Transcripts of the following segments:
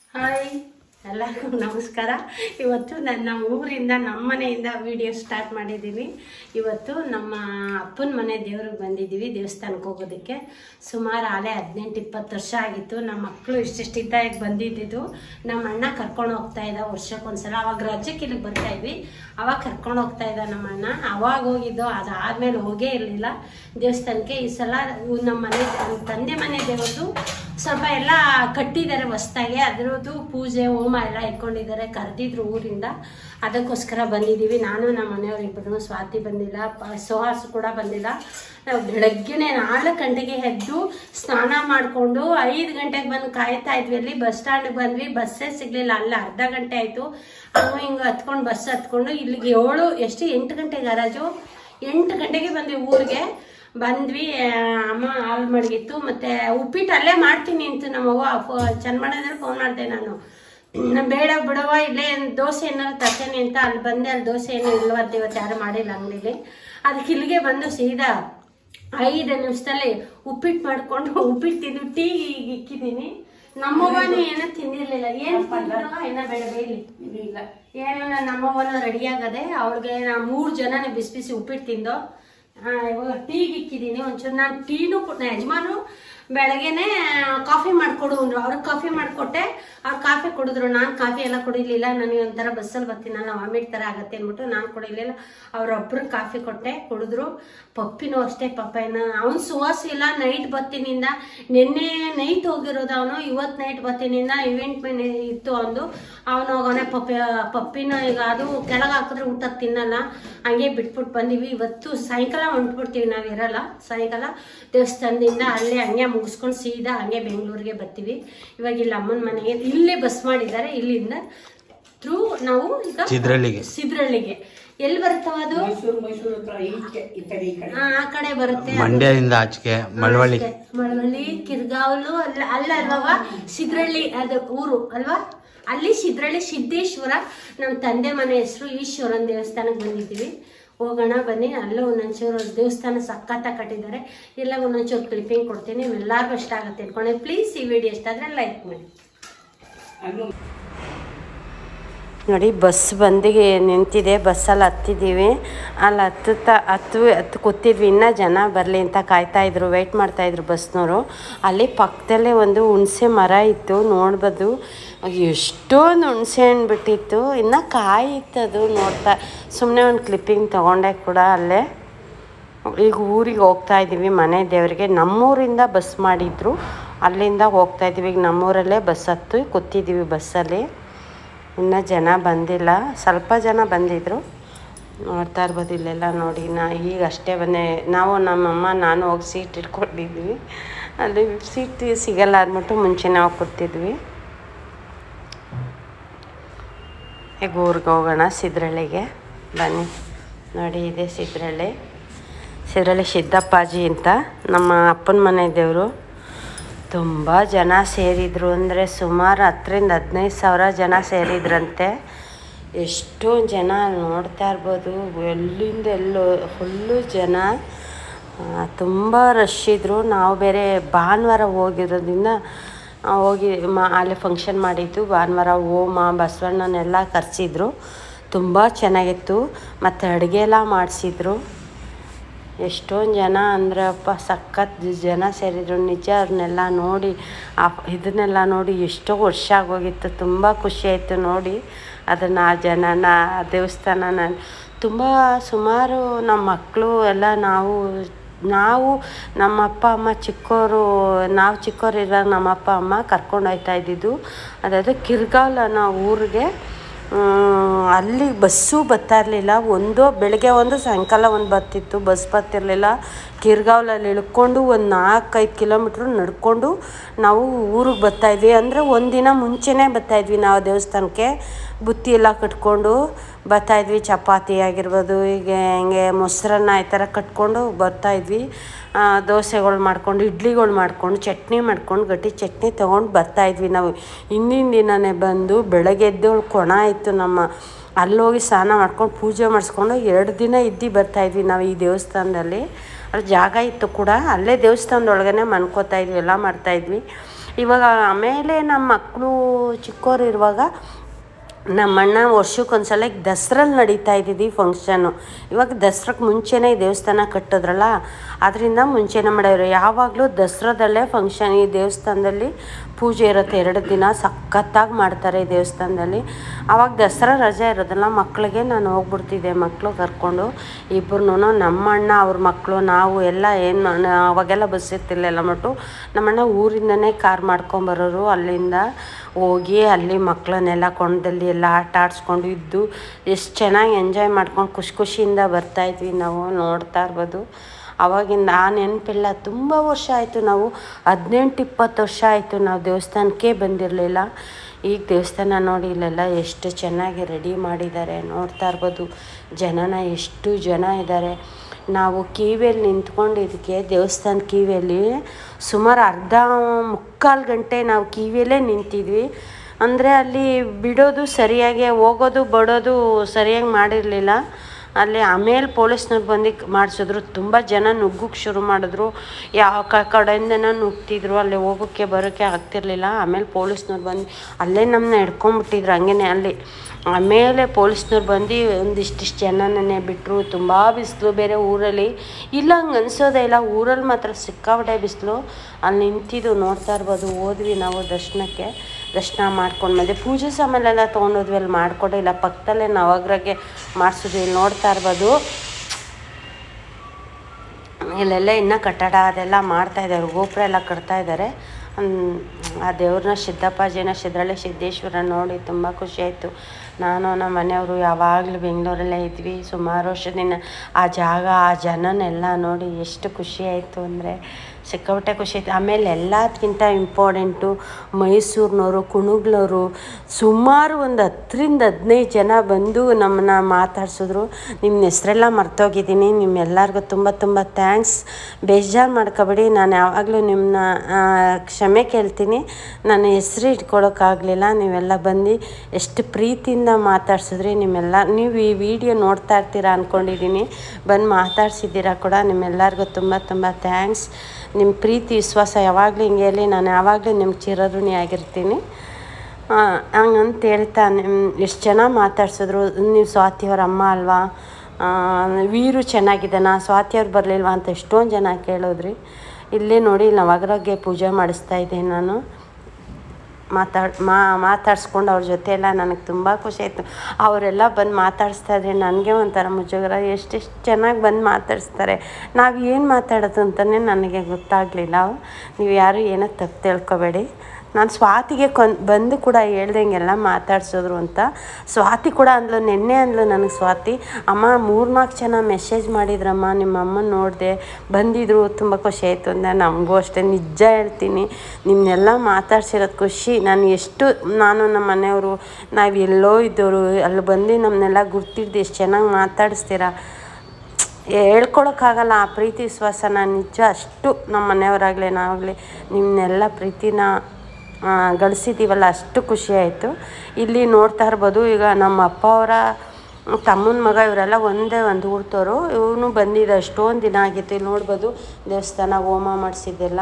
Hi ಎಲ್ಲರಿಗೂ ನಮಸ್ಕಾರ ಇವತ್ತು ನನ್ನ ಊರಿಂದ ನಮ್ಮ ಮನೆಯಿಂದ ವಿಡಿಯೋ ಸ್ಟಾರ್ಟ್ ಮಾಡಿದ್ದೀನಿ ಇವತ್ತು ನಮ್ಮ ಅಪ್ಪನ ಮನೆ ದೇವ್ರಿಗೆ ಬಂದಿದ್ದೀವಿ ದೇವಸ್ಥಾನಕ್ಕೆ ಹೋಗೋದಕ್ಕೆ ಸುಮಾರು ಆಲೆ ಹದಿನೆಂಟು ಇಪ್ಪತ್ತು ವರ್ಷ ಆಗಿತ್ತು ನಮ್ಮ ಮಕ್ಕಳು ಇಷ್ಟಿಷ್ಟಿದ್ದಾಗ ಬಂದಿದ್ದು ನಮ್ಮ ಅಣ್ಣ ಕರ್ಕೊಂಡು ಹೋಗ್ತಾ ಇದ್ದ ವರ್ಷಕ್ಕೊಂದ್ಸಲ ಅವಾಗ ರಜಕ್ಕೆ ಇಲ್ಲಿಗೆ ಬರ್ತಾ ಇದ್ವಿ ಅವಾಗ ಕರ್ಕೊಂಡು ಹೋಗ್ತಾ ಇದ್ದ ನಮ್ಮ ಅಣ್ಣ ಅವಾಗ ಹೋಗಿದ್ದು ಅದಾದ್ಮೇಲೆ ಹೋಗೇ ಇರಲಿಲ್ಲ ದೇವಸ್ಥಾನಕ್ಕೆ ಈ ಸಲ ಇವ್ ನಮ್ಮ ಮನೆ ನಮ್ಮ ತಂದೆ ಮನೆ ದೇವರದು ಸ್ವಲ್ಪ ಎಲ್ಲ ಕಟ್ಟಿದ್ದಾರೆ ಹೊಸ್ದಾಗೆ ಅದರದ್ದು ಪೂಜೆ ಹೋಮ ಎಲ್ಲ ಇಟ್ಕೊಂಡಿದ್ದಾರೆ ಕರೆದಿದ್ರು ಊರಿಂದ ಅದಕ್ಕೋಸ್ಕರ ಬಂದಿದ್ದೀವಿ ನಾನು ನಮ್ಮ ಮನೆಯವರಿಬ್ಬರು ಸ್ವಾತಿ ಬಂದಿಲ್ಲ ಪ- ಸುಹಾಸ್ ಕೂಡ ಬಂದಿಲ್ಲ ನಾವು ಬೆಳಗ್ಗೆನೆ ನಾಲ್ಕು ಗಂಟೆಗೆ ಎದ್ದು ಸ್ನಾನ ಮಾಡಿಕೊಂಡು ಐದು ಗಂಟೆಗೆ ಬಂದು ಕಾಯ್ತಾ ಇದ್ವಿ ಅಲ್ಲಿ ಬಸ್ ಸ್ಟ್ಯಾಂಡ್ಗೆ ಬಂದ್ವಿ ಬಸ್ಸೇ ಸಿಗ್ಲಿಲ್ಲ ಅಲ್ಲ ಅರ್ಧ ಗಂಟೆ ಆಯಿತು ಹಂಗೆ ಹಿಂಗೆ ಹತ್ಕೊಂಡು ಬಸ್ ಹತ್ಕೊಂಡು ಇಲ್ಲಿಗೆ ಏಳು ಎಷ್ಟು ಎಂಟು ಗಂಟೆಗೆ ಗರಾಜು ಎಂಟು ಗಂಟೆಗೆ ಬಂದ್ವಿ ಊರಿಗೆ ಬಂದ್ವಿ ಆ, ಅಮ್ಮ ಹಾಲು ಮಡಗಿತ್ತು ಮತ್ತೆ ಉಪ್ಪಿಟ್ಟು ಅಲ್ಲೇ ಮಾಡ್ತೀನಿ ಅಂತ ನಮ್ಮವ್ವ ಚನ್ಮಣ್ಣದಲ್ಲಿ ಫೋನ್ ಮಾಡಿದೆ ನಾನು ನಾನ್ ಬೇಡ ಬಿಡವ ಇಲ್ಲೇ ದೋಸೆ ಏನಾರು ತರ್ತೇನೆ ಅಂತ ಅಲ್ಲಿ ಬಂದೆ ಅಲ್ಲಿ ದೋಸೆ ಏನು ಇಲ್ವಂತ ಇವತ್ತು ಯಾರು ಮಾಡಿಲ್ಲ ಅಂಗಡಿಲಿ ಅದಕ್ಕೆ ಇಲ್ಲಿಗೆ ಬಂದು ಸೀದಾ ಐದು ನಿಮಿಷದಲ್ಲಿ ಉಪ್ಪಿಟ್ಟು ಮಾಡ್ಕೊಂಡು ಉಪ್ಪಿಟ್ಟು ತಿಂದು ಟೀ ಇಕ್ಕಿದ್ದೀನಿ ನಮ್ಮವ್ವನು ಏನೋ ತಿಂದಿರ್ಲಿಲ್ಲ ಏನು ತಿಂದಿಲ್ಲವ ಏನೋ ಬೇಡ ಬೇಲಿ ಇಲ್ಲ ಏನೋ ನಮ್ಮವ್ವನ ರೆಡಿ ಆಗದೆ ಅವ್ರಿಗೆ ನಾ ಮೂರು ಜನನೇ ಬಿಸಿ ಬಿಸಿ ಉಪ್ಪಿಟ್ಟು ತಿಂದು ಆ, ಇವಾಗ ಟೀಗೆ ಇಕ್ಕಿದ್ದೀನಿ ಒಂಚೂರು ನಾನು ಟೀನು ಕೊಟ್ಟು ಯಜಮಾನು ಬೆಳಗ್ಗೆನೆ ಕಾಫಿ ಮಾಡಿಕೊಡು ಅಂದ್ರು ಅವ್ರಿಗೆ ಕಾಫಿ ಮಾಡಿಕೊಟ್ಟೆ ಅವ್ರು ಕಾಫಿ ಕುಡಿದ್ರು ನಾನು ಕಾಫಿ ಎಲ್ಲ ಕುಡಿಲಿಲ್ಲ ನನಗೆ ಒಂಥರ ಬಸ್ಸಲ್ಲಿ ಬರ್ತೀನಲ್ಲ ವಾಮಿಟ್ ಥರ ಆಗತ್ತೆ ಅಂದ್ಬಿಟ್ಟು ನಾನು ಕುಡಿಲಿಲ್ಲ ಅವ್ರೊಬ್ರಿಗೆ ಕಾಫಿ ಕೊಟ್ಟೆ ಕುಡಿದ್ರು ಪಪ್ಪಿನೂ ಅಷ್ಟೇ ಪಪ್ಪ ಏನು ಅವ್ನು ಸುವಾಸ ಇಲ್ಲ ನೈಟ್ ಬತ್ತಿನಿಂದ ನಿನ್ನೆ ನೈಟ್ ಹೋಗಿರೋದು ಅವನು ಇವತ್ತು ನೈಟ್ ಬತ್ತಿನಿಂದ ಇವೆಂಟ್ ಮೇಲೆ ಇತ್ತು ಅವನು ಅವನು ಹೋಗೋನೆ ಪಪ್ಪಿ ಪಪ್ಪಿನ ಈಗ ಅದು ಕೆಳಗೆ ಹಾಕಿದ್ರೆ ಊಟ ತಿನ್ನಲ್ಲ ಹಂಗೆ ಬಿಟ್ಬಿಟ್ಟು ಬಂದೀವಿ ಇವತ್ತು ಸಾಯಂಕಾಲ ಹೊಂಟ್ಬಿಡ್ತೀವಿ ನಾವು ಇರಲ್ಲ ಸಾಯಂಕಾಲ ದೇವಸ್ಥಾನದಿಂದ ಅಲ್ಲೇ ಹಂಗೆ ಮುಗಿಸ್ಕೊಂಡು ಸೀದಾ ಹಂಗೆ ಬೆಂಗಳೂರಿಗೆ ಬರ್ತೀವಿ ಇವಾಗ ಇಲ್ಲಿ ಅಮ್ಮನ ಮನೆಗೆ ಇಲ್ಲೇ ಬಸ್ ಮಾಡಿದ್ದಾರೆ ಇಲ್ಲಿಂದ ಥ್ರೂ ನಾವು ಈಗ ಚಿದ್ರಳ್ಳಿಗೆ. ಸಿದ್ರಳ್ಳಿಗೆ ಎಲ್ಲಿ ಬರುತ್ತವ ಅದು ಮೈಸೂರು ಮೈಸೂರು ಹತ್ರ ಈಚೆ ಈ ಕಡೆ ಈ ಕಡೆ ಆ ಆ ಕಡೆ ಬರುತ್ತೆ ಮಂಡ್ಯದಿಂದ ಆಚೆಗೆ ಮಳವಳ್ಳಿ ಅಷ್ಟೇ. ಮಳವಳ್ಳಿ ಕಿರ್ಗಾವಲು ಅಲ್ಲ ಅಲ್ಲ ಅಲ್ವವ ಸಿದ್ರಳ್ಳಿ ಅದು ಊರು ಅಲ್ವಾ ಅಲ್ಲಿ ಸಿದ್ರಳ್ಳಿ ಸಿದ್ದೇಶ್ವರ ನಮ್ಮ ತಂದೆ ಮನೆ ಹೆಸರು ಈಶ್ವರನ ದೇವಸ್ಥಾನಕ್ಕೆ ಬಂದಿದ್ದೀವಿ ಹೋಗೋಣ ಬನ್ನಿ ಅಲ್ಲೂ ಒಂದೊಂಚೂರು ದೇವಸ್ಥಾನ ಸಖತ್ತ ಕಟ್ಟಿದ್ದಾರೆ ಎಲ್ಲ ಒಂದೊಂಚೂರು ಕ್ಲಿಪ್ಪಿಂಗ್ ಕೊಡ್ತೀನಿ ಎಲ್ಲರಿಗೂ ಇಷ್ಟ ಆಗುತ್ತೆ ಅನ್ಕೊಂಡೆ ಪ್ಲೀಸ್ ಈ ವಿಡಿಯೋ ಇಷ್ಟ ಆದರೆ ಲೈಕ್ ಮಾಡಿ ಅದು ನೋಡಿ ಬಸ್ ಬಂದಿಗೆ ನಿಂತಿದೆ ಬಸ್ಸಲ್ಲಿ ಹತ್ತಿದ್ದೀವಿ ಅಲ್ಲಿ ಹತ್ತುತ್ತಾ ಹತ್ತು ಹತ್ತು ಕೂತಿದ್ವಿ ಇನ್ನೂ ಜನ ಬರಲಿ ಅಂತ ಕಾಯ್ತಾ ಇದ್ರು ವೆಯ್ಟ್ ಮಾಡ್ತಾಯಿದ್ರು ಬಸ್ನವರು ಅಲ್ಲಿ ಪಕ್ಕದಲ್ಲೇ ಒಂದು ಹುಣಸೆ ಮರ ಇತ್ತು ನೋಡ್ಬೋದು ಎಷ್ಟೊಂದು ಹುಣಸೆ ಹಣ್ಣು ಬಿಟ್ಟಿತ್ತು ಇನ್ನು ಕಾಯಿ ಇತ್ತು ಅದು ನೋಡ್ತಾ ಸುಮ್ಮನೆ ಒಂದು ಕ್ಲಿಪ್ಪಿಂಗ್ ತೊಗೊಂಡೆ ಕೂಡ ಅಲ್ಲೇ ಈಗ ಊರಿಗೆ ಹೋಗ್ತಾ ಇದ್ದೀವಿ ಮನೆ ದೇವರಿಗೆ ನಮ್ಮೂರಿಂದ ಬಸ್ ಮಾಡಿದ್ರು ಅಲ್ಲಿಂದ ಹೋಗ್ತಾ ಇದ್ದೀವಿ ಈಗ ನಮ್ಮೂರಲ್ಲೇ ಬಸ್ ಹತ್ತು ಕೂತಿದ್ದೀವಿ ಬಸ್ಸಲ್ಲಿ ಇನ್ನೂ ಜನ ಬಂದಿಲ್ಲ ಸ್ವಲ್ಪ ಜನ ಬಂದಿದ್ರು ನೋಡ್ತಾ ಇರ್ಬೋದು ಇಲ್ಲೆಲ್ಲ ನೋಡಿ ನಾ ಈಗ ಅಷ್ಟೇ ಬಂದೆ ನಾವು ನಮ್ಮಮ್ಮ ನಾನು ಹೋಗಿ ಸೀಟ್ ಇಟ್ಕೊಂಡಿದ್ವಿ ಅಲ್ಲಿ ಸೀಟ್ ಸಿಗಲ್ಲ ಅಂದ್ಬಿಟ್ಟು ಮುಂಚೆ ನಾವು ಕೂತಿದ್ವಿ ಈಗ ಊರಿಗೆ ಹೋಗೋಣ ಸಿದ್ರಳ್ಳಿಗೆ ಬನ್ನಿ ನೋಡಿ ಇದೆ ಸಿದ್ರಳ್ಳಿ ಸಿದ್ರಳ್ಳಿ ಸಿದ್ದಪ್ಪಾಜಿ ಅಂತ ನಮ್ಮ ಅಪ್ಪನ ಮನೆ ದೇವರು ತುಂಬ ಜನ ಸೇರಿದ್ರು ಅಂದರೆ ಸುಮಾರು ಹತ್ತರಿಂದ ಹದಿನೈದು ಸಾವಿರ ಜನ ಸೇರಿದ್ರಂತೆ ಎಷ್ಟೊಂದು ಜನ ಅಲ್ಲಿ ನೋಡ್ತಾ ಇರ್ಬೋದು ಎಲ್ಲಿಂದ ಎಲ್ಲೋ ಫುಲ್ಲು ಜನ ತುಂಬ ರಶ್ ಇದ್ದರು ನಾವು ಬೇರೆ ಭಾನುವಾರ ಹೋಗಿರೋದ್ರಿಂದ ಆ, ಹೋಗಿ ಮಾ ಅಲ್ಲಿ ಫಂಕ್ಷನ್ ಮಾಡಿದ್ದು ಭಾನುವಾರ ಹೋಮ ಬಸವಣ್ಣನೆಲ್ಲ ಕರೆಸಿದ್ರು ತುಂಬ ಚೆನ್ನಾಗಿತ್ತು ಮತ್ತು ಅಡುಗೆ ಎಲ್ಲ ಮಾಡಿಸಿದ್ರು ಎಷ್ಟೊಂದು ಜನ ಅಂದ್ರಪ್ಪ ಸಖತ್ ಜನ ಸೇರಿದ್ರು ನಿಜ ಅದನ್ನೆಲ್ಲ ನೋಡಿ ಆ ಇದನ್ನೆಲ್ಲ ನೋಡಿ ಎಷ್ಟೋ ವರ್ಷ ಆಗೋಗಿತ್ತು ತುಂಬ ಖುಷಿ ಆಯಿತು ನೋಡಿ ಅದನ್ನು ಆ ಜನನ ಆ ದೇವಸ್ಥಾನನ ತುಂಬ ಸುಮಾರು ನಮ್ಮ ಮಕ್ಕಳು ಎಲ್ಲ ನಾವು ನಾವು ನಮ್ಮ ಅಪ್ಪ ಅಮ್ಮ ಚಿಕ್ಕವರು ನಾವು ಚಿಕ್ಕವ್ರು ಇದ್ದಾಗ ನಮ್ಮ ಅಪ್ಪ ಅಮ್ಮ ಕರ್ಕೊಂಡು ಹೋಗ್ತಾ ಇದ್ದಿದ್ದು ಅದಾയത് ಕಿರ್ಗಾಲ್ ಅನ್ನೋ ಊರಿಗೆ ಹ್ಮ್, ಅಲ್ಲಿ ಬಸ್ಸು ಬರ್ತಾ ಇರಲಿಲ್ಲ ಒಂದು ಬೆಳಗ್ಗೆ ಒಂದು ಸಾಯಂಕಾಲ ಒಂದು ಬರ್ತಿತ್ತು ಬಸ್ ಬರ್ತಿರ್ಲಿಲ್ಲ ಕಿರ್ಗಾವ್ಲಲ್ಲಿ ಇಳ್ಕೊಂಡು ಒಂದು ನಾಲ್ಕೈದು ಕಿಲೋಮೀಟ್ರ್ ನಡ್ಕೊಂಡು ನಾವು ಊರಿಗೆ ಬರ್ತಾಯಿದ್ವಿ ಅಂದರೆ ಒಂದಿನ ಮುಂಚೆನೇ ಬರ್ತಾಯಿದ್ವಿ ನಾವು ದೇವಸ್ಥಾನಕ್ಕೆ ಬುತ್ತಿ ಎಲ್ಲ ಕಟ್ಕೊಂಡು ಬರ್ತಾಯಿದ್ವಿ ಚಪಾತಿ ಆಗಿರ್ಬೋದು ಹೀಗೆ ಹಿಂಗೆ ಮೊಸರನ್ನ ಈ ಥರ ಕಟ್ಕೊಂಡು ಬರ್ತಾಯಿದ್ವಿ ಆ, ದೋಸೆಗಳು ಮಾಡ್ಕೊಂಡು ಇಡ್ಲಿಗಳು ಮಾಡ್ಕೊಂಡು ಚಟ್ನಿ ಮಾಡ್ಕೊಂಡು ಗಟ್ಟಿ ಚಟ್ನಿ ತೊಗೊಂಡು ಬರ್ತಾಯಿದ್ವಿ ನಾವು ಹಿಂದಿನ ದಿನವೇ ಬಂದು ಬೆಳಗ್ಗೆ ಎದ್ದೇಳು ಕೊಣ ಇತ್ತು ನಮ್ಮ ಅಲ್ಲೋಗಿ ಸ್ನಾನ ಮಾಡ್ಕೊಂಡು ಪೂಜೆ ಮಾಡಿಸ್ಕೊಂಡು ಎರಡು ದಿನ ಇದ್ದು ಬರ್ತಾಯಿದ್ವಿ ನಾವು ಈ ದೇವಸ್ಥಾನದಲ್ಲಿ ಅಲ್ಲಿ ಜಾಗ ಇತ್ತು ಕೂಡ ಅಲ್ಲೇ ದೇವಸ್ಥಾನದೊಳಗನೆ ಮನ್ಕೋತಾ ಇದ್ವಿ ಎಲ್ಲ ಮಾಡ್ತಾಯಿದ್ವಿ ಇವಾಗ ಆಮೇಲೆ ನಮ್ಮ ಮಕ್ಕಳು ಚಿಕ್ಕವ್ರು ಇರುವಾಗ ನಮ್ಮಣ್ಣ ವರ್ಷಕ್ಕೊಂದ್ಸಲ ಈಗ ದಸರಲ್ಲಿ ನಡೀತಾ ಇದ್ದಿದ್ದು ಫಂಕ್ಷನ್ನು ಇವಾಗ ದಸರಕ್ಕೆ ಮುಂಚೆನೇ ಈ ದೇವಸ್ಥಾನ ಕಟ್ಟಿದ್ರಲ್ಲ ಅದರಿಂದ ಮುಂಚೆನೇ ಮಾಡೋರು ಯಾವಾಗಲೂ ದಸರಾದಲ್ಲೇ ಫಂಕ್ಷನ್ ಈ ದೇವಸ್ಥಾನದಲ್ಲಿ ಪೂಜೆ ಇರುತ್ತೆ ಎರಡು ದಿನ ಸಖತ್ತಾಗಿ ಮಾಡ್ತಾರೆ ಈ ದೇವಸ್ಥಾನದಲ್ಲಿ ಆವಾಗ ದಸರಾ ರಜೆ ಇರೋದಲ್ಲ ಮಕ್ಕಳಿಗೆ ನಾನು ಹೋಗ್ಬಿಡ್ತಿದ್ದೆ ಮಕ್ಕಳು ಕರ್ಕೊಂಡು ಇಬ್ಬರೂ ನಮ್ಮ ಅಣ್ಣ ಅವ್ರ ಮಕ್ಕಳು ನಾವು ಎಲ್ಲ ಏನು ಅವಾಗೆಲ್ಲ ಬಸ್ ಇರ್ತಿರ್ಲಿಲ್ಲ ಮಟ್ಟು ನಮ್ಮಣ್ಣ ಊರಿಂದನೇ ಕಾರ್ ಮಾಡ್ಕೊಂಬರೋರು ಅಲ್ಲಿಂದ ಹೋಗಿ ಅಲ್ಲಿ ಮಕ್ಕಳನ್ನೆಲ್ಲ ಕೊಂಡದಲ್ಲಿ ಎಲ್ಲ ಆಟ ಆಡಿಸ್ಕೊಂಡು ಇದ್ದು ಎಷ್ಟು ಚೆನ್ನಾಗಿ ಎಂಜಾಯ್ ಮಾಡ್ಕೊಂಡು ಖುಷಿ ಖುಷಿಯಿಂದ ಬರ್ತಾಯಿದ್ವಿ ನಾವು ನೋಡ್ತಾ ಇರ್ಬೋದು ಅವಾಗಿಂದ ಆ ನೆನಪಿಲ್ಲ ತುಂಬ ವರ್ಷ ಆಯಿತು ನಾವು ಹದಿನೆಂಟು ಇಪ್ಪತ್ತು ವರ್ಷ ಆಯಿತು ನಾವು ದೇವಸ್ಥಾನಕ್ಕೆ ಬಂದಿರಲಿಲ್ಲ ಈಗ ದೇವಸ್ಥಾನ ನೋಡಿ ಇಲ್ಲೆಲ್ಲ ಎಷ್ಟು ಚೆನ್ನಾಗಿ ರೆಡಿ ಮಾಡಿದ್ದಾರೆ ನೋಡ್ತಾ ಇರ್ಬೋದು ಜನನ ಎಷ್ಟು ಜನ ಇದ್ದಾರೆ ನಾವು ಕಿವಿಯಲ್ಲಿ ನಿಂತ್ಕೊಂಡಿದ್ದಕ್ಕೆ ದೇವಸ್ಥಾನ ಕಿವಿಯಲ್ಲಿ ಸುಮಾರು ಅರ್ಧ ಮುಕ್ಕಾಲು ಗಂಟೆ ನಾವು ಕಿವಿಯಲ್ಲೇ ನಿಂತಿದ್ವಿ ಅಂದರೆ ಅಲ್ಲಿ ಬಿಡೋದು ಸರಿಯಾಗಿ ಹೋಗೋದು ಬಡೋದು ಸರಿಯಾಗಿ ಮಾಡಿರಲಿಲ್ಲ ಅಲ್ಲಿ ಆಮೇಲೆ ಪೊಲೀಸ್ನವ್ರು ಬಂದು ಮಾಡಿಸಿದ್ರು ತುಂಬ ಜನ ನುಗ್ಗಕ್ಕೆ ಶುರು ಮಾಡಿದ್ರು ಯಾವ ಕ ಕಡೆಯಿಂದನೋ ನುಗ್ತಿದ್ರು ಅಲ್ಲಿ ಹೋಗೋಕ್ಕೆ ಬರೋಕ್ಕೆ ಆಗ್ತಿರ್ಲಿಲ್ಲ ಆಮೇಲೆ ಪೊಲೀಸ್ನವ್ರು ಬಂದು ಅಲ್ಲೇ ನಮ್ಮನ್ನ ಹಿಡ್ಕೊಂಬಿಟ್ಟಿದ್ರು ಹಂಗೇನೆ ಅಲ್ಲಿ ಆಮೇಲೆ ಪೊಲೀಸ್ನವ್ರು ಬಂದು ಒಂದಿಷ್ಟಿಷ್ಟು ಜನನೇ ಬಿಟ್ಟರು ತುಂಬ ಬಿಸಿಲು ಬೇರೆ ಊರಲ್ಲಿ ಇಲ್ಲ ಹಂಗೆ ಅನ್ಸೋದೇ ಇಲ್ಲ ಊರಲ್ಲಿ ಮಾತ್ರ ಸಿಕ್ಕಾಪಟ್ಟೆ ಬಿಸಿಲು ಅಲ್ಲಿ ನಿಂತಿದ್ದು ನೋಡ್ತಾ ಇರ್ಬೋದು ಹೋದ್ವಿ ನಾವು ದರ್ಶನಕ್ಕೆ ದರ್ಶನ ಮಾಡ್ಕೊಂಡು ಬಂದೆ ಪೂಜೆ ಸಾಮಾನೆಲ್ಲ ತೊಗೊಂಡೋದ್ವಿ ಅಲ್ಲಿ ಮಾಡ್ಕೊಡೇ ಇಲ್ಲ ಪಕ್ಕದಲ್ಲೇ ನವಗ್ರಹಗೆ ಮಾಡಿಸಿದ್ವಿ ಇಲ್ಲಿ ನೋಡ್ತಾ ಇರ್ಬೋದು ಇಲ್ಲೆಲ್ಲ ಇನ್ನೂ ಕಟ್ಟಡ ಅದೆಲ್ಲ ಮಾಡ್ತಾ ಇದ್ದಾರೆ ಗೋಪುರ ಎಲ್ಲ ಕಟ್ತಾ ಇದ್ದಾರೆ ಆ ದೇವ್ರನ್ನ ಸಿದ್ದಪ್ಪಾಜಿನ ಸಿದ್ರಳ್ಳಿ ಸಿದ್ದೇಶ್ವರ ನೋಡಿ ತುಂಬ ಖುಷಿ ಆಯಿತು ನಾನು ನಮ್ಮ ಮನೆಯವರು ಯಾವಾಗಲೂ ಬೆಂಗಳೂರಲ್ಲೇ ಇದ್ವಿ ಸುಮಾರು ವರ್ಷದಿಂದ ಆ ಜಾಗ ಆ ಜನನೆಲ್ಲ ನೋಡಿ ಎಷ್ಟು ಖುಷಿ ಆಯಿತು ಅಂದರೆ ಸಿಕ್ಕಾಪಟ್ಟೆ ಖುಷಿ ಆಯ್ತು ಆಮೇಲೆ ಎಲ್ಲದಕ್ಕಿಂತ ಇಂಪಾರ್ಟೆಂಟು ಮೈಸೂರಿನವರು ಕುಣಗ್ಲವರು ಸುಮಾರು ಒಂದು ಹತ್ತರಿಂದ ಹದಿನೈದು ಜನ ಬಂದು ನಮ್ಮನ್ನ ಮಾತಾಡ್ಸಿದ್ರು ನಿಮ್ಮ ಹೆಸ್ರೆಲ್ಲ ಮರ್ತೋಗಿದ್ದೀನಿ ನಿಮ್ಮೆಲ್ಲರಿಗೂ ತುಂಬ ತುಂಬ ಥ್ಯಾಂಕ್ಸ್ ಬೇಜಾರು ಮಾಡ್ಕೊಬೇಡಿ ನಾನು ಯಾವಾಗಲೂ ನಿಮ್ಮನ್ನ ಕ್ಷಮೆ ಕೇಳ್ತೀನಿ ನನ್ನ ಹೆಸ್ರು ಇಟ್ಕೊಳಕ್ಕಾಗಲಿಲ್ಲ ನೀವೆಲ್ಲ ಬಂದು ಎಷ್ಟು ಪ್ರೀತಿಯಿಂದ ಮಾತಾಡ್ಸಿದ್ರಿ ನಿಮ್ಮೆಲ್ಲ ನೀವು ಈ ವಿಡಿಯೋ ನೋಡ್ತಾ ಇರ್ತೀರಾ ಅಂದ್ಕೊಂಡಿದ್ದೀನಿ ಬಂದು ಮಾತಾಡ್ಸಿದ್ದೀರಾ ಕೂಡ ನಿಮ್ಮೆಲ್ಲರಿಗೂ ತುಂಬ ತುಂಬ ಥ್ಯಾಂಕ್ಸ್ ನಿಮ್ಮ ಪ್ರೀತಿ ವಿಶ್ವಾಸ ಯಾವಾಗಲೂ ಹಿಂಗೆ ಇರಲಿ ನಾನು ಯಾವಾಗಲೂ ನಿಮ್ಗೆ ಚಿರಋಣಿ ಆಗಿರ್ತೀನಿ ಹಂಗಂತ ಹೇಳ್ತಾ ನಿಮ್ ಎಷ್ಟು ಚೆನ್ನಾಗಿ ಮಾತಾಡ್ಸಿದ್ರು ನೀವು ಸ್ವಾತಿಯವ್ರ ಅಮ್ಮ ಅಲ್ವಾ ಆ, ವೀರು ಚೆನ್ನಾಗಿದ್ದಾನ ಸ್ವಾತಿಯವ್ರು ಬರಲಿಲ್ವಾ ಅಂತ ಎಷ್ಟೊಂದು ಜನ ಕೇಳಿದ್ರಿ ಇಲ್ಲೇ ನೋಡಿ ನವಗ್ರಹಗೆ ಪೂಜೆ ಮಾಡಿಸ್ತಾ ಇದ್ದೀನಿ ನಾನು ಮಾತಾಡ್ ಮಾ ಮಾತಾಡ್ಸ್ಕೊಂಡು ಅವ್ರ ಜೊತೆ ಎಲ್ಲ ನನಗೆ ತುಂಬ ಖುಷಿ ಆಯಿತು ಅವರೆಲ್ಲ ಬಂದು ಮಾತಾಡಿಸ್ತಾ ಇದ್ರೆ ನನಗೆ ಒಂಥರ ಮುಜುಗರ ಎಷ್ಟೆಷ್ಟು ಚೆನ್ನಾಗಿ ಬಂದು ಮಾತಾಡಿಸ್ತಾರೆ ನಾವು ಏನು ಮಾತಾಡೋದು ಅಂತಲೇ ನನಗೆ ಗೊತ್ತಾಗಲಿಲ್ಲ ನೀವು ಯಾರು ಏನೋ ತಪ್ಪು ತಿಳ್ಕೊಬೇಡಿ ನಾನು ಸ್ವಾತಿಗೆ ಕೊಂದ್ ಬಂದು ಕೂಡ ಹೇಳ್ದಂಗೆಲ್ಲ ಮಾತಾಡ್ಸಿದ್ರು ಅಂತ ಸ್ವಾತಿ ಕೂಡ ಅಂದ್ಲು ನಿನ್ನೆ ಅಂದ್ಲು ನನಗೆ ಸ್ವಾತಿ ಅಮ್ಮ ಮೂರ್ನಾಲ್ಕು ಜನ ಮೆಸೇಜ್ ಮಾಡಿದ್ರಮ್ಮ ನಿಮ್ಮ ಅಮ್ಮನ ನೋಡಿದೆ ಬಂದಿದ್ರು ತುಂಬ ಖುಷಿ ಆಯಿತು ಅಂದ ನಮಗೂ ಅಷ್ಟೇ ನಿಜ ಹೇಳ್ತೀನಿ ನಿಮ್ಮನ್ನೆಲ್ಲ ಮಾತಾಡ್ಸಿರೋದು ಖುಷಿ ನಾನು ಎಷ್ಟು ನಾನು ನಮ್ಮ ಮನೆಯವರು ನಾವು ಎಲ್ಲೋ ಇದ್ದವರು ಅಲ್ಲಿ ಬಂದು ನಮ್ಮನ್ನೆಲ್ಲ ಗುರ್ತಿಡ್ದು ಎಷ್ಟು ಚೆನ್ನಾಗಿ ಮಾತಾಡಿಸ್ತೀರಾ ಹೇಳ್ಕೊಳಕ್ಕಾಗಲ್ಲ ಆ ಪ್ರೀತಿ ವಿಶ್ವಾಸನ ನಿಜ ಅಷ್ಟು ನಮ್ಮ ಮನೆಯವರಾಗಲಿ ನಾವಾಗಲಿ ನಿಮ್ಮನ್ನೆಲ್ಲ ಪ್ರೀತಿನ ಆ, ಗಳಿಸಿದ್ದೀವಲ್ಲ ಅಷ್ಟು ಖುಷಿ ಆಯಿತು ಇಲ್ಲಿ ನೋಡ್ತಾ ಇರ್ಬೋದು ಈಗ ನಮ್ಮ ಅಪ್ಪ ಅವರ ತಮ್ಮನ ಮಗ ಇವರೆಲ್ಲ ಒಂದೇ ಒಂದು ಊರ್ತವರು ಇವನು ಬಂದಿದ್ದ ಅಷ್ಟೊಂದು ದಿನ ಆಗಿತ್ತು ಇಲ್ಲಿ ನೋಡ್ಬೋದು ದೇವಸ್ಥಾನ ಹೋಮ ಮಾಡಿಸಿದ್ದೆಲ್ಲ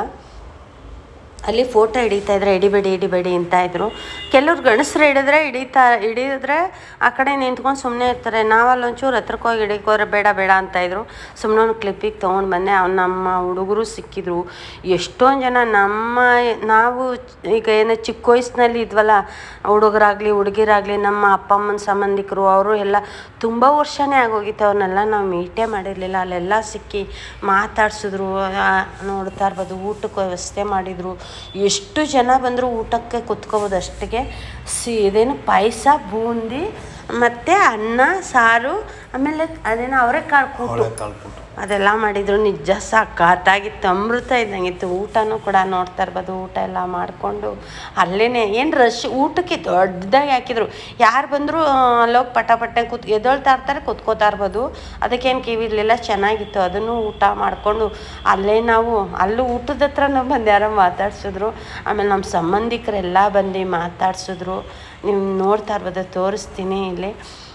ಅಲ್ಲಿ ಫೋಟೋ ಹಿಡಿತಾ ಇದ್ರೆ ಹಿಡಿಬೇಡಿ ಹಿಡಿಬೇಡಿ ಅಂತ ಇದ್ರು ಕೆಲವ್ರು ಗಂಡಸ್ರು ಹಿಡಿದ್ರೆ ಹಿಡಿತಾ ಹಿಡಿದ್ರೆ ಆ ಕಡೆ ನಿಂತ್ಕೊಂಡು ಸುಮ್ಮನೆ ಇರ್ತಾರೆ ನಾವಲ್ಲಿ ಒಂಚೂರು ಹತ್ರಕ್ಕೆ ಹೋಗಿ ಹಿಡಿಕೋರೆ ಬೇಡ ಬೇಡ ಅಂತ ಇದ್ರು ಸುಮ್ಮನೆ ಒಂದು ಕ್ಲಿಪ್ಪಿಗೆ ತೊಗೊಂಡು ಬಂದೆ ಅವ್ನು ನಮ್ಮ ಹುಡುಗರು ಸಿಕ್ಕಿದ್ರು ಎಷ್ಟೊಂದು ಜನ ನಮ್ಮ ನಾವು ಈಗ ಏನೋ ಚಿಕ್ಕ ವಯಸ್ಸಿನಲ್ಲಿ ಇದ್ವಲ್ಲ ಹುಡುಗರಾಗಲಿ ಹುಡುಗಿರಾಗಲಿ ನಮ್ಮ ಅಪ್ಪ ಅಮ್ಮನ ಸಂಬಂಧಿಕರು ಅವರು ಎಲ್ಲ ತುಂಬ ವರ್ಷನೇ ಆಗೋಗಿತ್ತು ಅವ್ರನ್ನೆಲ್ಲ ನಾವು ಮೀಟೇ ಮಾಡಿರಲಿಲ್ಲ ಅಲ್ಲೆಲ್ಲ ಸಿಕ್ಕಿ ಮಾತಾಡ್ಸಿದ್ರು ಆ, ನೋಡ್ತಾ ಇರ್ಬೋದು ಊಟಕ್ಕೆ ವ್ಯವಸ್ಥೆ ಮಾಡಿದರು ಎಷ್ಟು ಜನ ಬಂದರೂ ಊಟಕ್ಕೆ ಕುತ್ಕೋಬೋದು ಅಷ್ಟಿಗೆ ಸಿ ಇದೇನು ಪಾಯಸ ಬೂಂದಿ ಮತ್ತು ಅನ್ನ ಸಾರು ಆಮೇಲೆ ಅದೇನೋ ಅವರೆಕಾಳು ಕೂಟು ಅದೆಲ್ಲ ಮಾಡಿದ್ರು ನಿಜ ಸಾಕಾತಾಗಿತ್ತು ಅಮೃತ ಇದ್ದಂಗಿತ್ತು ಊಟನೂ ಕೂಡ ನೋಡ್ತಾ ಇರ್ಬೋದು ಊಟ ಎಲ್ಲ ಮಾಡಿಕೊಂಡು ಅಲ್ಲೇ ಏನು ರಶ್ ಊಟಕ್ಕೆ ದೊಡ್ಡದಾಗಿ ಹಾಕಿದ್ರು ಯಾರು ಬಂದರೂ ಅಲ್ಲೋಗಿ ಪಟ ಪಟ್ಟೆ ಕೂತ್ ಎದ್ದೊಳ್ತಾ ಇರ್ತಾರೆ ಕೂತ್ಕೋತಾ ಇರ್ಬೋದು ಅದಕ್ಕೇನು ಕಿವಿ ಇರಲಿಲ್ಲ ಚೆನ್ನಾಗಿತ್ತು ಅದನ್ನು ಊಟ ಮಾಡಿಕೊಂಡು ಅಲ್ಲೇ ನಾವು ಅಲ್ಲೂ ಊಟದ ಹತ್ರನೂ ಬಂದು ಯಾರೋ ಮಾತಾಡ್ಸಿದ್ರು ಆಮೇಲೆ ನಮ್ಮ ಸಂಬಂಧಿಕರೆಲ್ಲ ಬಂದು ಮಾತಾಡ್ಸಿದ್ರು ನೀವು ನೋಡ್ತಾ ಇರ್ಬೋದು ತೋರಿಸ್ತೀನಿ ಇಲ್ಲಿ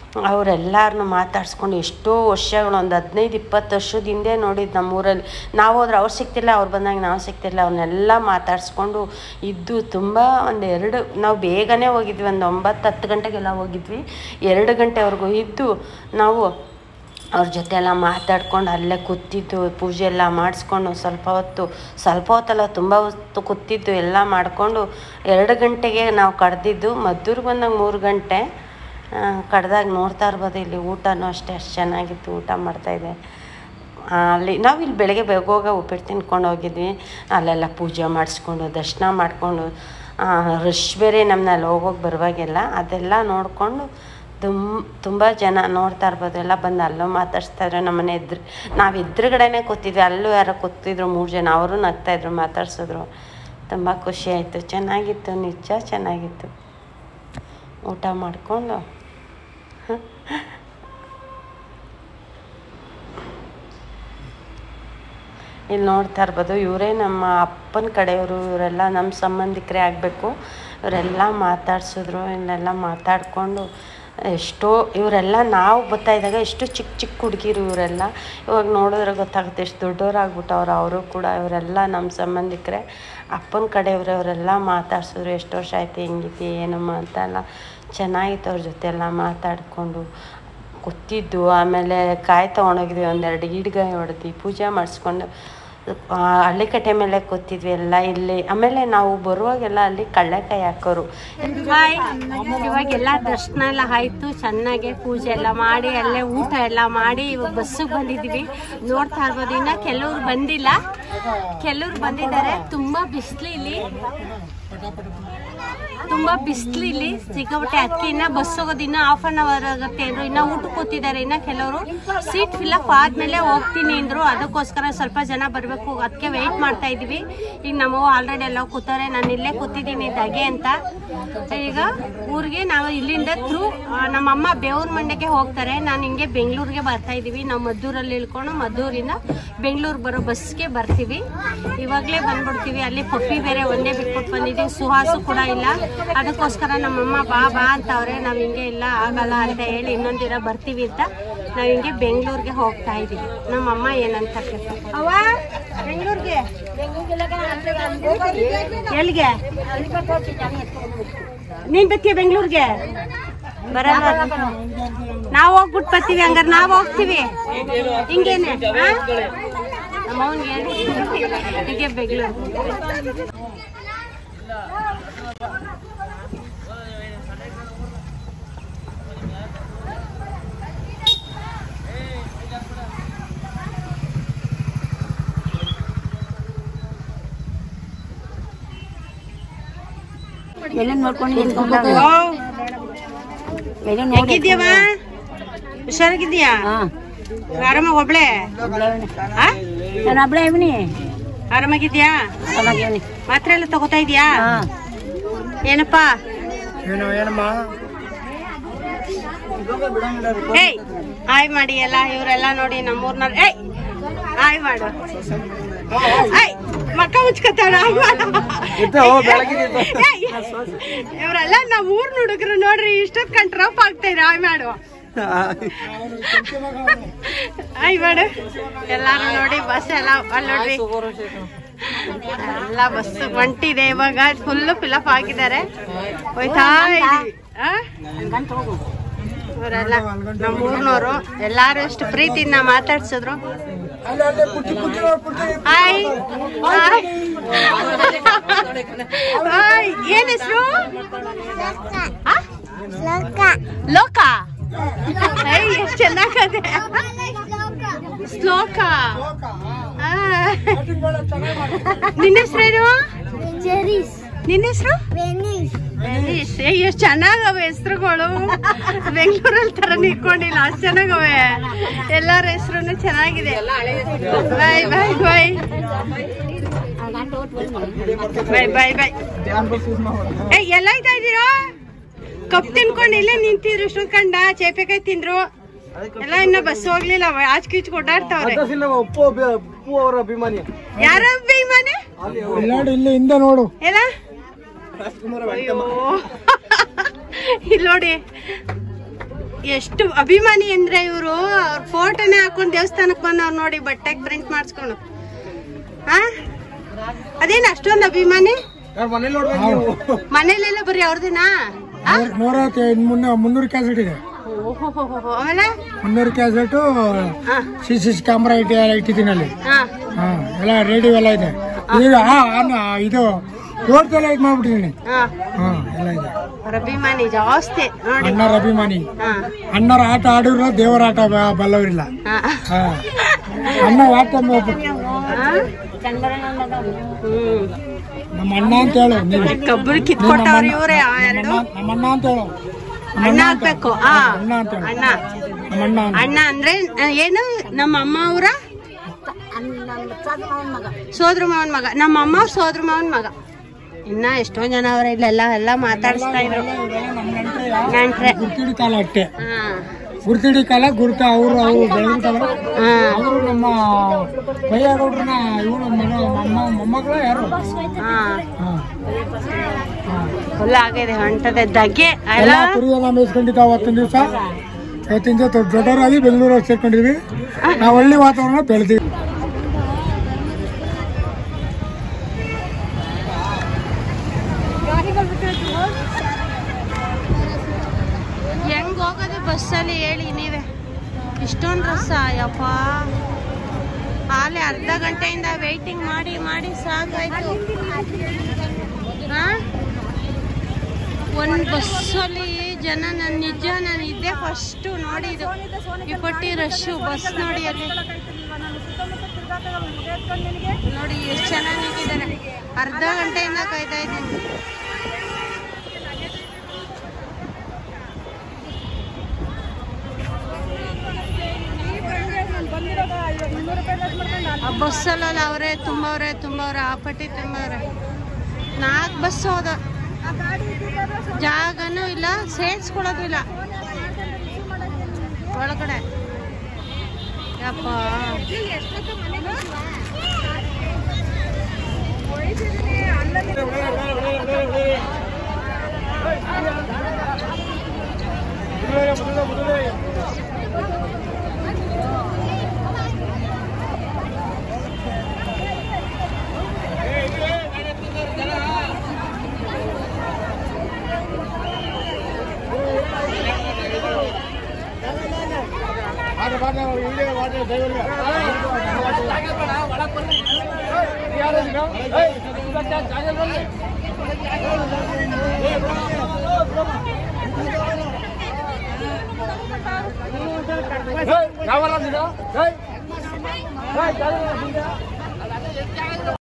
ಅವರೆಲ್ಲರನ್ನು ಮಾತಾಡ್ಸ್ಕೊಂಡು ಎಷ್ಟೋ ವರ್ಷಗಳು ಒಂದು ಹದಿನೈದು ಇಪ್ಪತ್ತು ವರ್ಷದ ಹಿಂದೆ ನೋಡಿದ್ದು ನಮ್ಮೂರಲ್ಲಿ ನಾವು ಹೋದ್ರೆ ಅವ್ರು ಸಿಗ್ತಿಲ್ಲ ಅವ್ರು ಬಂದಾಗ ನಾವು ಸಿಗ್ತಿಲ್ಲ ಅವ್ರನ್ನೆಲ್ಲ ಮಾತಾಡಿಸ್ಕೊಂಡು ಇದ್ದು ತುಂಬ ಒಂದು ಎರಡು ನಾವು ಬೇಗನೆ ಹೋಗಿದ್ವಿ ಒಂದು ಒಂಬತ್ತು ಹತ್ತು ಗಂಟೆಗೆಲ್ಲ ಹೋಗಿದ್ವಿ ಎರಡು ಗಂಟೆವರೆಗೂ ಇದ್ದು ನಾವು ಅವ್ರ ಜೊತೆ ಎಲ್ಲ ಮಾತಾಡ್ಕೊಂಡು ಅಲ್ಲೇ ಕೂತಿದ್ದು ಪೂಜೆ ಎಲ್ಲ ಮಾಡಿಸ್ಕೊಂಡು ಸ್ವಲ್ಪ ಹೊತ್ತು ಸ್ವಲ್ಪ ಹೊತ್ತಲ್ಲ ತುಂಬ ಹೊತ್ತು ಕೂತಿದ್ದು ಎಲ್ಲ ಮಾಡಿಕೊಂಡು ಎರಡು ಗಂಟೆಗೆ ನಾವು ಕಡ್ದಿದ್ದು ಮದ್ದೂರಿಗೆ ಬಂದಾಗ ಮೂರು ಗಂಟೆ ಕಡ್ದಾಗ ನೋಡ್ತಾ ಇರ್ಬೋದು ಇಲ್ಲಿ ಊಟನೂ ಅಷ್ಟೇ ಅಷ್ಟು ಚೆನ್ನಾಗಿತ್ತು ಊಟ ಮಾಡ್ತಾಯಿದ್ದೆ ಅಲ್ಲಿ ನಾವು ಇಲ್ಲಿ ಬೆಳಗ್ಗೆ ಬೇಗೋಗ ಉಪ್ಪಿಟ್ಟು ತಿನ್ಕೊಂಡು ಹೋಗಿದ್ವಿ ಅಲ್ಲೆಲ್ಲ ಪೂಜೆ ಮಾಡಿಸ್ಕೊಂಡು ದರ್ಶನ ಮಾಡಿಕೊಂಡು ರಶ್ ಬೇರೆ ನಮ್ಮನ್ನ ಅಲ್ಲಿ ಹೋಗೋಗಿ ಬರುವಾಗೆಲ್ಲ ಅದೆಲ್ಲ ನೋಡಿಕೊಂಡು ತುಂಬ ತುಂಬ ಜನ ನೋಡ್ತಾ ಇರ್ಬೋದು ಎಲ್ಲ ಬಂದು ಅಲ್ಲೂ ಮಾತಾಡ್ಸ್ತಾಯಿದ್ರು ನಮ್ಮನೆ ಎದುರು ನಾವು ಎದುರುಗಡೆನೇ ಕೂತಿದ್ವಿ ಅಲ್ಲೂ ಯಾರೋ ಕೂತಿದ್ರು ಮೂರು ಜನ ಅವರು ನಗ್ತಾಯಿದ್ರು ಮಾತಾಡ್ಸಿದ್ರು ತುಂಬ ಖುಷಿ ಆಯಿತು ಚೆನ್ನಾಗಿತ್ತು ನಿಜ ಚೆನ್ನಾಗಿತ್ತು ಊಟ ಮಾಡಿಕೊಂಡು ಇಲ್ಲಿ ನೋಡ್ತಾ ಇರ್ಬೋದು ಇವರೇ ನಮ್ಮ ಅಪ್ಪನ ಕಡೆಯವರು ಇವರೆಲ್ಲ ನಮ್ಮ ಸಂಬಂಧಿಕರೇ ಆಗಬೇಕು ಇವರೆಲ್ಲ ಮಾತಾಡ್ಸಿದ್ರು ಇಲ್ಲೆಲ್ಲ ಮಾತಾಡಿಕೊಂಡು ಎಷ್ಟೋ ಇವರೆಲ್ಲ ನಾವು ಬರ್ತಾ ಇದ್ದಾಗ ಎಷ್ಟು ಚಿಕ್ಕ ಚಿಕ್ಕ ಹುಡುಗಿರು ಇವರೆಲ್ಲ ಇವಾಗ ನೋಡಿದ್ರೆ ಗೊತ್ತಾಗುತ್ತೆ ಎಷ್ಟು ದೊಡ್ಡವರಾಗ್ಬಿಟ್ಟವ್ರು ಅವರು ಕೂಡ ಇವರೆಲ್ಲ ನಮ್ಮ ಸಂಬಂಧಿಕರೇ ಅಪ್ಪನ ಕಡೆಯವರು ಅವರೆಲ್ಲ ಮಾತಾಡ್ಸಿದ್ರು ಎಷ್ಟು ವರ್ಷ ಆಯ್ತು ಹೆಂಗಿತಿ ಏನಮ್ಮ ಅಂತ ಎಲ್ಲ ಚೆನ್ನಾಗಿತ್ತು ಅವ್ರ ಜೊತೆ ಎಲ್ಲ ಮಾತಾಡಿಕೊಂಡು ಕೂತಿದ್ದು ಆಮೇಲೆ ಕಾಯಿ ತೊಗೊಂಡೋಗಿದ್ವಿ ಒಂದೆರಡು ಈಡ್ಗಾಯಿ ಹೊಡೆದು ಪೂಜೆ ಮಾಡಿಸ್ಕೊಂಡು ಆ, ಹಳ್ಳಿಕಟ್ಟೆ ಮೇಲೆ ಕೂತಿದ್ವಿ ಎಲ್ಲ ಇಲ್ಲಿ ಆಮೇಲೆ ನಾವು ಬರುವಾಗೆಲ್ಲ ಅಲ್ಲಿ ಕಳ್ಳೆಕಾಯಿ ಹಾಕೋರು ಹಾಯ್ ಇವಾಗೆಲ್ಲ ದರ್ಶನ ಎಲ್ಲ ಆಯ್ತು ಚೆನ್ನಾಗಿ ಪೂಜೆ ಎಲ್ಲ ಮಾಡಿ ಅಲ್ಲೇ ಊಟ ಎಲ್ಲ ಮಾಡಿ ಇವಾಗ ಬಸ್ಸಿಗೆ ಬಂದಿದ್ದೀವಿ ನೋಡ್ತಾ ಇರ್ಬೋದು ಇನ್ನ ಕೆಲವ್ರು ಬಂದಿಲ್ಲ ಕೆಲವ್ರು ಬಂದಿದ್ದಾರೆ ತುಂಬಾ ಬಿಸಿಲು ಇಲ್ಲಿ ತುಂಬಾ ಬಿಸಿಲು ಇಲ್ಲಿ ಸಿಕ್ಕಾಪಟ್ಟೆ ಅದಕ್ಕೆ ಇನ್ನ ಬಸ್ ಹೋಗೋದು ಇನ್ನ ಹಾಫ್ ಅನ್ ಅವರ್ ಆಗುತ್ತೆ ಅಂದ್ರು ಇನ್ನ ಊಟಕ್ಕೆ ಕೂತಿದ್ದಾರೆ ಇನ್ನ ಕೆಲವರು ಸೀಟ್ ಫಿಲಪ್ ಆದ್ಮೇಲೆ ಹೋಗ್ತೀನಿ ಅಂದ್ರು ಅದಕ್ಕೋಸ್ಕರ ಸ್ವಲ್ಪ ಜನ ಬರಬೇಕು ಅದಕ್ಕೆ ವೆಯ್ಟ್ ಮಾಡ್ತಾ ಇದೀವಿ ಈಗ ನಮ್ಮವ್ವ ಆಲ್ರೆಡಿ ಎಲ್ಲ ಕೂತಾರೆ ನಾನು ಇಲ್ಲೇ ಕೂತಿದ್ದೀನಿ ದಗೆ ಅಂತ ಈಗ ಊರಿಗೆ ನಾವು ಇಲ್ಲಿಂದ ಥ್ರೂ ನಮ್ಮಮ್ಮ ಬೇವ್ರ ಮಂಡ್ಯಕ್ಕೆ ಹೋಗ್ತಾರೆ ನಾನು ಹಿಂಗೆ ಬೆಂಗಳೂರಿಗೆ ಬರ್ತಾ ಇದೀವಿ ನಾವು ಮದ್ದೂರಲ್ಲಿ ಇಳ್ಕೊಂಡು ಮದ್ದೂರಿಂದ ಬೆಂಗಳೂರು ಬರೋ ಬಸ್ಗೆ ಬರ್ತೀವಿ ಇವಾಗಲೇ ಬಂದ್ಬಿಡ್ತೀವಿ ಅಲ್ಲಿ ಪಪ್ಪಿ ಬೇರೆ ಒಂದೇ ಬಿಟ್ಬಿಟ್ಟು ಬಂದಿದ್ದೀವಿ ಸುಹಾಸು ಕೂಡ ಇಲ್ಲ ಅದಕ್ಕೋಸ್ಕರ ನಮ್ಮಮ್ಮ ಬಾ ಬಾ ಅಂತವ್ರೆ ನಾವು ಹಿಂಗೆ ಇಲ್ಲ ಆಗಲ್ಲ ಅಂತ ಹೇಳಿ ಇನ್ನೊಂದು ದಿನ ಬರ್ತೀವಿ ಅಂತ ನಾವು ಹಿಂಗೆ ಬೆಂಗಳೂರಿಗೆ ಹೋಗ್ತಾ ಇದೀವಿ ನಮ್ಮಮ್ಮ ಏನಂತ ಕೇಳ್ತಾರೆ ಅವ ಬೆಂಗಳೂರಿಗೆ ಎಲ್ಲಿಗೆ ನೀನ್ ಬತ್ತೀಯ ಬೆಂಗಳೂರಿಗೆ ಬರಲ್ಲ ನಾವು ಹೋಗ್ಬಿಟ್ಟು ಬರ್ತೀವಿ ಹಂಗಾರೆ ನಾವು ಹೋಗ್ತೀವಿ ಹಿಂಗೇನೆ ಹಾ? ನಮ್ಮ ಅವ್ನಿಗೆ ಹೇಳಿ ಹೀಗೆ ಬೆಂಗಳೂರು ಎಲ್ಲ ನೋಡ್ಕೊಂಡು ನಿಂತ್ಕೊಂಡಾಗ ಎಲ್ಲ ನೋಡಿ ಹೆಂಗಿದ್ಯವ ಹುಷಾರಾಗಿದ್ಯಾ ಆರಾಮಾಗ ಒಬ್ಳೆ ಆ? ನಾನು ಒಬ್ಳೆ ಇವನಿ ಆರಾಮಾಗಿದ್ಯಾ ಚೆನ್ನಾಗಿವನಿ ಮಾತ್ರೆ ಎಲ್ಲ ತಗೋತಾ ಇದೀಯಾ ಏನಪ್ಪ ಏಯ್ ಹಾಯ್ ಮಾಡಿ ಎಲ್ಲ ಇವರೆಲ್ಲ ನೋಡಿ ನಮ್ಮೂರ್ನವ್ರು ಏಯ್ ಹಾಯ್ ಮಾಡು ಏಯ್ ಮಕ್ಕ ಮುಚ್ಕೋತಾಳ ಹಾಯ್ ಮಾಡು ಏಯ್, ಇವರೆಲ್ಲ ನಮ್ಮ ಊರ್ ಹುಡುಗರು ನೋಡ್ರಿ ಇಷ್ಟೊತ್ ಕಂಟ್ರಪ್ ಆಗ್ತಾ ಇರ ಹಾಯ್ ಮಾಡು ಹಾಯ್ ಮಾಡು ಎಲ್ಲಾರು ನೋಡಿ ಬಸ್ ಎಲ್ಲ ಅಲ್ಲಿ ನೋಡ್ರಿ ಎಲ್ಲ ಬಸ್ ಹೊಂಟಿದೆ ಇವಾಗ ಫುಲ್ ಫಿಲಪ್ ಆಗಿದ್ದಾರೆ ಹೋಯ್ತಾ ಇದೀವಿ ಆ? ಅವರೆಲ್ಲ ನಮ್ಮ ಊರ್ನವರು ಎಲ್ಲಾರು ಎಷ್ಟು ಪ್ರೀತಿಯಿಂದ ಮಾತಾಡ್ಸಿದ್ರು ಹಾಯ್ ಹಾಯ್. ಹಾಯ್ ಏನ್ ಹೆಸರು ಲೋಕ ಏಯ್ ಎಷ್ಟು ಚೆನ್ನಾಗದೆ ಶ್ಲೋಕ ಆ. ನಿನ್ನ ಹೆಸರೇನು ನಿನ್ನ ಹೆಸರು ವೆನೀಶ್ ಏ ಎಷ್ಟು ಚೆನ್ನಾಗವೆ ಹೆಸರುಗಳು ಬೆಂಗಳೂರಲ್ಲಿ ತರ ನಿಕ್ಕೊಂಡಿಲ್ಲ ಅಷ್ಟು ಚೆನ್ನಾಗವೆ ಎಲ್ಲಾರ ಹೆಸರು ಚೆನ್ನಾಗಿದೆ ಬಾಯ್ ಬಾಯ್ ಬಾಯ್ ಬಾಯ್ ಬಾಯ್ ಬಾಯ್ ಏ ಎಲ್ಲ ಇದ್ತಾ ಇದ್ದೀರಾ ಕಪ್ ತಿನ್ಕೊಂಡು ಇಲ್ಲೇ ನಿಂತಿದ್ರು ಇಷ್ಟೊಂದು ಕಂಡ ಚೇಪೆಕಾಯಿ ತಿಂದ್ರು ಎಲ್ಲ ಇನ್ನ ಬಸ್ ಹೋಗ್ಲಿಲ್ಲ ಆಚ್ ಕೀಚ್ ಕೊಟ್ಟಾಡ್ತಾವ್ರೆ ಉಪ್ಪು ಉಪ್ಪು ಅವರ ಅಭಿಮಾನಿ ಯಾರ ಬೇಯಿಮಾನೆ ನೋಡಿ ಇಲ್ಲಿ ಹಿಂದೆ ನೋಡು ಏನ ಅಯ್ಯೋ ಇಲ್ಲಿ ನೋಡಿ ಎಷ್ಟು ಅಭಿಮಾನಿ ಅಂದ್ರೆ ಇವರು ಅವ್ರ ಫೋಟೋನೇ ಹಾಕೊಂಡು ದೇವಸ್ಥಾನಕ್ಕೆ ಬಂದವ್ರು ನೋಡಿ ಬಟ್ಟೆಗೆ ಪ್ರಿಂಟ್ ಮಾಡಿಸ್ಕೊಂಡು ಹಾ ಅದೇನು ಅಷ್ಟೊಂದು ಅಭಿಮಾನಿ ಮನೇಲಿ ನೋಡ್ಬೇಕು ನೀವು ಮನೇಲೆಲ್ಲ ಬರೀ ಅವ್ರದೇನಾ ನೂರ ಮುನ್ನ ಮುನ್ನೂರು ಕ್ಯಾಸೆಟ್ ಇದೆ ಆಮೇಲೆ ಮುನ್ನೂರು ಕ್ಯಾಸೆಟ್ ಹಾ ಸಿ ಸಿ ಕ್ಯಾಮ್ರಾ ಇಟ್ಟು ಇಟ್ಟಿದ್ದೀನಿ ಅಲ್ಲಿ ಹಾ ಹಾ ಎಲ್ಲ ರೇಡಿಯೋ ಎಲ್ಲ ಇದೆ ಈಗ ಆ, ಆನ್- ಇದು ತೋಟದೆಲ್ಲ ಇದು ಮಾಡ್ಬಿಟ್ಟಿದ್ದೀನಿ ಹಾ ಹಾ ಎಲ್ಲ ಇದೆ ಅವ್ರ ಅಭಿಮಾನಿ ಜಾಸ್ತಿ ನೋಡಿ ಅಣ್ಣರ ಅಭಿಮಾನಿ ಹಾ ಅಣ್ಣರ ಆಟ ಆಡಿರೋ ದೇವರ ಆಟ ಬ- ಬಲ್ಲವರಿಲ್ಲ ಹಾ ಹಾ ಅಣ್ಣ ಆಟ ಮ- ಹ್ಮ್ ನಮ್ಮ ಅಣ್ಣ ಅಂತ ಹೇಳು ನೀವು ಕಬ್ಬರು ಕಿತ್ಕೊಟ್ಟವ್ರು ಇವ್ರೆ ಆ ಎರಡು ನಮ್ಮ ಅಣ್ಣ ಅಂತ ಹೇಳು ನಮ್ಮ ಅಣ್ಣ ಅಂತ- ಹಾಕ್ಬೇಕು ಆ ಅಣ್ಣ ಅಂತ ಹೇಳು ಅಣ್ಣ ನಮ್ಮ ಅಣ್ಣ ಅಂತ. ಅಣ್ಣ ಅಂದ್ರೆ ಆ, ಏನು ನಮ್ಮ ಅಮ್ಮ ಅವರ ಸೋದ್ರ ಮಾವನ್ ಮಗ ನಮ್ಮ ಅಮ್ಮ ಅವ್ರ ಸೋದ್ರ ಮಾವನ್ ಮಗ ಇನ್ನ ಎಷ್ಟೊಂದ್ ಜನ ಅವ್ರ ಇಲ್ಲೆಲ್ಲ ಎಲ್ಲ ಮಾತಾಡಿಸ್ತಾ ಇದ್ರು ಇವರೆಲ್ಲ ನಮ್ಮ ನೆಂಟ್ರೆ ನೆಂಟ್ರೆ ಗುರ್ತಿಡಿ ಕಾಲ ಅಷ್ಟೇ ಹಾ ಗುರ್ತಿಡಿ ಕಾಲ ಗುರ್ತ ಅವರು ಅವರು ಬೆಳೆದಿರ್ತಾರ ಹಾ ಅವರು ನಮ್ಮ ಬೈಯಾಗೌಡ್ರನ್ನ ಇವರು ಮನ ಮೊಮ್ಮ ಮೊಮ್ಮಗಳ ಯಾರು ಹಾ ಹಾ. ಫುಲ್ ಆಗಿದೆ ಹೊಂಟದೆ ದಗ್ಗೆ ಎಲ್ಲ ಎಲ್ಲ ಕುರಿ ಎಲ್ಲ ಮೇಯಿಸ್ಕೊಂಡಿದ್ದ ಅವತ್ತಿನ ದಿವಸ ಇವತ್ತಿನ ದಿವಸ ದೊಡ್ಡ ದೊಡ್ಡವರಾಗಿ ಬೆಂಗಳೂರಲ್ಲಿ ಸೇರ್ಕೊಂಡಿದ್ವಿ ನಾವು ಹಳ್ಳಿ ವಾತಾವರಣ ಬೆಳೆದಿವಿ ಹೆಂಗ್ ಹೋಗೋದು ಬಸ್ಸಲ್ಲಿ ಹೇಳಿ ನೀವೇ ಇಷ್ಟೊಂದು ರಸ ಯಪ್ಪ ಆಲೆ ಅರ್ಧ ಗಂಟೆಯಿಂದ ವೇಟಿಂಗ್ ಮಾಡಿ ಮಾಡಿ ಸಾಕಾಯ್ತು ಹಾ ಒಂದು ಬಸ್ಸಲ್ಲಿ ಜನ ನಾನು ನಿಜ ನಾನು ಇದ್ದೆ ಫಸ್ಟು ನೋಡಿದ್ದು ಈ ಪಟ್ಟಿ ರಶ್ಶು ಬಸ್ ನೋಡಿ ಅಲ್ಲಿ ನೋಡಿ ಎಷ್ಟು ಚೆನ್ನಾಗಿ ನಿಂತಿದ್ದಾರೆ ಅರ್ಧ ಗಂಟೆಯಿಂದ ಕಾಯ್ತಾ ಇದ್ದೀನಿ ಆ ಬಸ್ಸಲ್ಲ ಅವರೇ ತುಂಬವ್ರೆ ತುಂಬವ್ರೆ ಆ ಪಟ್ಟಿ ತುಂಬವ್ರೆ ನಾಲ್ಕು ಬಸ್ ಹೋದ ಜಾಗನೂ ಇಲ್ಲ ಸೇರ್ಸ್ಕೊಳ್ಳೋದು ಇಲ್ಲ ಒಳಗಡೆ ಯಪ್ಪ ಯಾವ